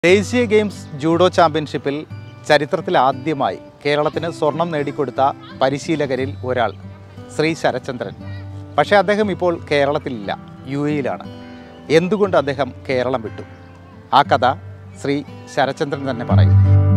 ദേശീയ games judo ചാമ്പ്യൻഷിപ്പിൽ ചരിത്രത്തിൽ ആദ്യമായി കേരളത്തിന് സ്വർണം നേടിക്കൊടുത്ത പരിശീലകരിൽ ഒരാൾ ശ്രീ ശരചന്ദ്രൻ പക്ഷേ അദ്ദേഹം ഇപ്പോൾ കേരളത്തിലില്ല യു എയിലാണ് എന്തുകൊണ്ട് അദ്ദേഹം കേരളം വിട്ടു ആ കഥ ശ്രീ ശരചന്ദ്രൻ തന്നെ പറയും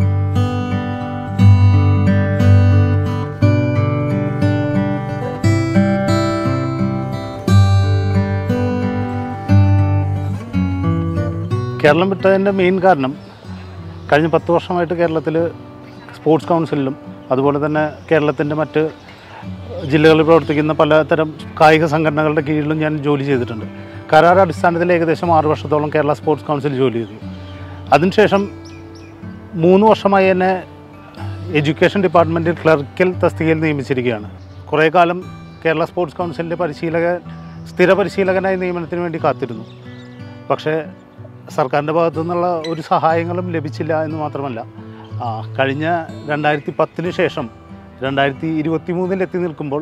കേരളം വിട്ടതിൻ്റെ മെയിൻ കാരണം കഴിഞ്ഞ പത്ത് വർഷമായിട്ട് കേരളത്തിൽ സ്പോർട്സ് കൗൺസിലിലും അതുപോലെ തന്നെ കേരളത്തിൻ്റെ മറ്റ് ജില്ലകളിൽ പ്രവർത്തിക്കുന്ന പലതരം കായിക സംഘടനകളുടെ കീഴിലും ഞാൻ ജോലി ചെയ്തിട്ടുണ്ട് കരാർ അടിസ്ഥാനത്തിൽ ഏകദേശം ആറ് വർഷത്തോളം കേരള സ്പോർട്സ് കൗൺസിൽ ജോലി ചെയ്തു അതിനുശേഷം മൂന്ന് വർഷമായി എന്നെ എഡ്യൂക്കേഷൻ ഡിപ്പാർട്ട്മെൻറ്റിൽ ക്ലർക്കൽ തസ്തികയിൽ നിയമിച്ചിരിക്കുകയാണ് കുറേ കാലം കേരള സ്പോർട്സ് കൗൺസിലിൻ്റെ പരിശീലകൻ സ്ഥിര പരിശീലകനായി നിയമനത്തിന് വേണ്ടി കാത്തിരുന്നു പക്ഷേ സർക്കാരിൻ്റെ ഭാഗത്തു നിന്നുള്ള ഒരു സഹായങ്ങളും ലഭിച്ചില്ല എന്ന് മാത്രമല്ല ആ, കഴിഞ്ഞ രണ്ടായിരത്തി പത്തിന് ശേഷം രണ്ടായിരത്തി ഇരുപത്തി മൂന്നിൽ എത്തി നിൽക്കുമ്പോൾ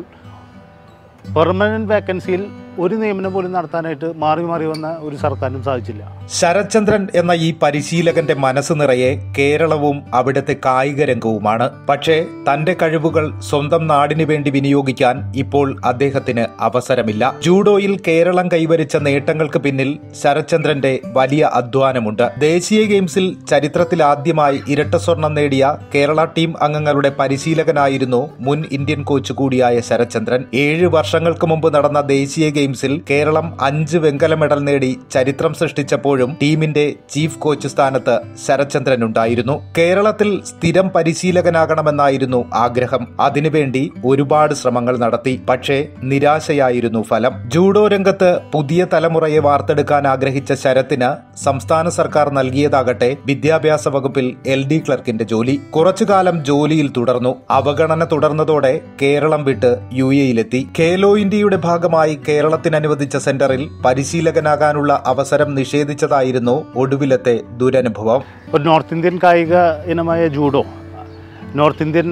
പെർമനൻറ്റ് വേക്കൻസിയിൽ ഒരു നിയമനം പോലും നടത്താനായിട്ട് മാറി മാറി വന്ന ഒരു സർക്കാരിനും സാധിച്ചില്ല ശരത്ചന്ദ്രൻ എന്ന ഈ പരിശീലകന്റെ മനസ്സ് നിറയെ കേരളവും അവിടുത്തെ കായിക രംഗവുമാണ് പക്ഷേ തന്റെ കഴിവുകൾ സ്വന്തം നാടിനു വേണ്ടി വിനിയോഗിക്കാൻ ഇപ്പോൾ അദ്ദേഹത്തിന് അവസരമില്ല ജൂഡോയിൽ കേരളം കൈവരിച്ച നേട്ടങ്ങൾക്ക് പിന്നിൽ ശരത്ചന്ദ്രന്റെ വലിയ അധ്വാനമുണ്ട് ദേശീയ ഗെയിംസിൽ ചരിത്രത്തിൽ ആദ്യമായി ഇരട്ട സ്വർണം നേടിയ കേരള ടീം അംഗങ്ങളുടെ പരിശീലകനായിരുന്നു മുൻ ഇന്ത്യൻ കോച്ച് കൂടിയായ ശരത്ചന്ദ്രൻ ഏഴ് വർഷങ്ങൾക്ക് മുമ്പ് നടന്ന ദേശീയ ഗെയിംസിൽ കേരളം അഞ്ച് വെങ്കല മെഡൽ നേടി ചരിത്രം സൃഷ്ടിച്ചപ്പോഴും ടീമിന്റെ ചീഫ് കോച്ച് സ്ഥാനത്ത് ശരത്ചന്ദ്രൻ ഉണ്ടായിരുന്നു കേരളത്തിൽ സ്ഥിരം പരിശീലകനാകണമെന്നായിരുന്നു ആഗ്രഹം അതിനുവേണ്ടി ഒരുപാട് ശ്രമങ്ങൾ നടത്തി പക്ഷേ നിരാശയായിരുന്നു ഫലം ജൂഡോ രംഗത്ത് പുതിയ തലമുറയെ വാർത്തെടുക്കാൻ ആഗ്രഹിച്ച ശരത്തിന് സംസ്ഥാന സർക്കാർ നൽകിയതാകട്ടെ വിദ്യാഭ്യാസ വകുപ്പിൽ എൽ ഡി ക്ലർക്കിന്റെ ജോലി കുറച്ചുകാലം ജോലിയിൽ തുടർന്നു അവഗണന തുടർന്നതോടെ കേരളം വിട്ട് യു എയിലെത്തി ഖേലോ ഇന്ത്യയുടെ ഭാഗമായി കേരളത്തിന് അനുവദിച്ച സെന്ററിൽ പരിശീലകനാകാനുള്ള അവസരം നിഷേധിച്ചതായിരുന്നു ഒടുവിലത്തെ ദുരനുഭവം ഒരു നോർത്ത് ഇന്ത്യൻ കായിക ഇനമായ ജൂഡോ നോർത്ത് ഇന്ത്യൻ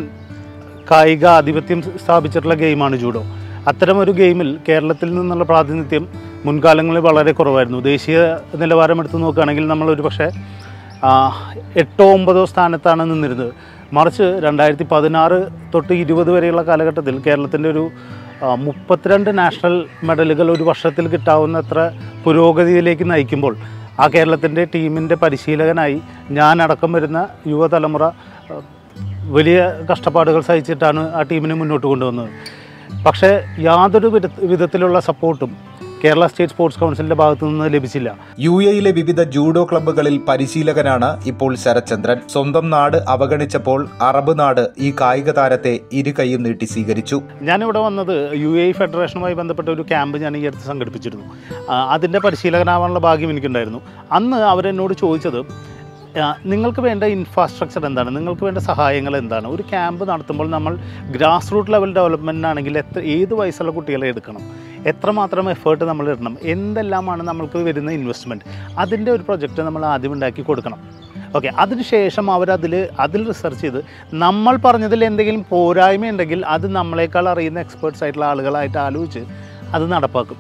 കായിക ആധിപത്യം സ്ഥാപിച്ചിട്ടുള്ള ഗെയിമാണ് ജൂഡോ അത്തരം ഒരു ഗെയിമിൽ കേരളത്തിൽ നിന്നുള്ള പ്രാതിനിധ്യം മുൻകാലങ്ങളിൽ വളരെ കുറവായിരുന്നു ദേശീയ നിലവാരം എടുത്ത് നോക്കുകയാണെങ്കിൽ നമ്മൾ ഒരു പക്ഷേ ആ, എട്ടോ ഒമ്പതോ സ്ഥാനത്താണ് നിന്നിരുന്നത് മറിച്ച് രണ്ടായിരത്തി പതിനാറ് തൊട്ട് ഇരുപത് വരെയുള്ള കാലഘട്ടത്തിൽ കേരളത്തിൻ്റെ ഒരു ആ, മുപ്പത്തിരണ്ട് നാഷണൽ മെഡലുകൾ ഒരു വർഷത്തിൽ കിട്ടാവുന്നത്ര പുരോഗതിയിലേക്ക് നയിക്കുമ്പോൾ ആ കേരളത്തിൻ്റെ ടീമിൻ്റെ പരിശീലകനായി ഞാനടക്കം വരുന്ന യുവതലമുറ ആ, വലിയ കഷ്ടപ്പാടുകൾ സഹിച്ചിട്ടാണ് ആ ടീമിനെ മുന്നോട്ട് കൊണ്ടുവന്നത് പക്ഷേ യാതൊരു വിധ വിധത്തിലുള്ള സപ്പോർട്ടും കേരള സ്റ്റേറ്റ് സ്പോർട്സ് കൗൺസിലിൻ്റെ ഭാഗത്തു നിന്ന് ലഭിച്ചില്ല യു എയിലെ വിവിധ ജൂഡോ ക്ലബ്ബുകളിൽ പരിശീലകനാണ് ഇപ്പോൾ ശരത്ചന്ദ്രൻ സ്വന്തം നാട് അവഗണിച്ചപ്പോൾ അറബ് നാട് ഈ കായിക താരത്തെ ഇരു കൈയും നീട്ടി സ്വീകരിച്ചു ഞാനിവിടെ വന്നത് യു എ ഫെഡറേഷനുമായി ബന്ധപ്പെട്ട ഒരു ക്യാമ്പ് ഞാൻ ഈ അടുത്ത് സംഘടിപ്പിച്ചിരുന്നു ആ, അതിൻ്റെ പരിശീലകനാവാനുള്ള ഭാഗ്യം എനിക്കുണ്ടായിരുന്നു അന്ന് അവരെന്നോട് ചോദിച്ചത് ആ, നിങ്ങൾക്ക് വേണ്ട ഇൻഫ്രാസ്ട്രക്ചർ എന്താണ് നിങ്ങൾക്ക് വേണ്ട സഹായങ്ങൾ എന്താണ് ഒരു ക്യാമ്പ് നടത്തുമ്പോൾ നമ്മൾ ഗ്രാസ് റൂട്ട് ലെവൽ ഡെവലപ്മെൻറ്റിനാണെങ്കിൽ എത്ര ഏത് വയസ്സുള്ള കുട്ടികളെ എടുക്കണം എത്രമാത്രം എഫേർട്ട് നമ്മൾ ഇടണം എന്തെല്ലാമാണ് നമ്മൾക്ക് വരുന്ന ഇൻവെസ്റ്റ്മെൻറ്റ് അതിൻ്റെ ഒരു പ്രൊജക്റ്റ് നമ്മൾ ആദ്യം ഉണ്ടാക്കി കൊടുക്കണം ഓക്കെ അതിനുശേഷം അവരതിൽ അതിൽ റിസർച്ച് ചെയ്ത് നമ്മൾ പറഞ്ഞതിൽ എന്തെങ്കിലും പോരായ്മ ഉണ്ടെങ്കിൽ അത് നമ്മളെക്കാൾ അറിയുന്ന എക്സ്പേർട്സ് ആയിട്ടുള്ള ആളുകളായിട്ട് ആലോചിച്ച് അത് നടപ്പാക്കും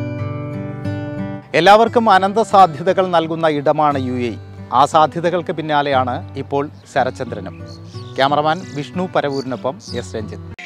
എല്ലാവർക്കും അനന്ത സാധ്യതകൾ നൽകുന്ന ഇടമാണ് യു എ ആ സാധ്യതകൾക്ക് പിന്നാലെയാണ് ഇപ്പോൾ ശരചന്ദ്രനും ക്യാമറമാൻ വിഷ്ണു പരവൂരിനൊപ്പം എസ് രഞ്ജിത്ത്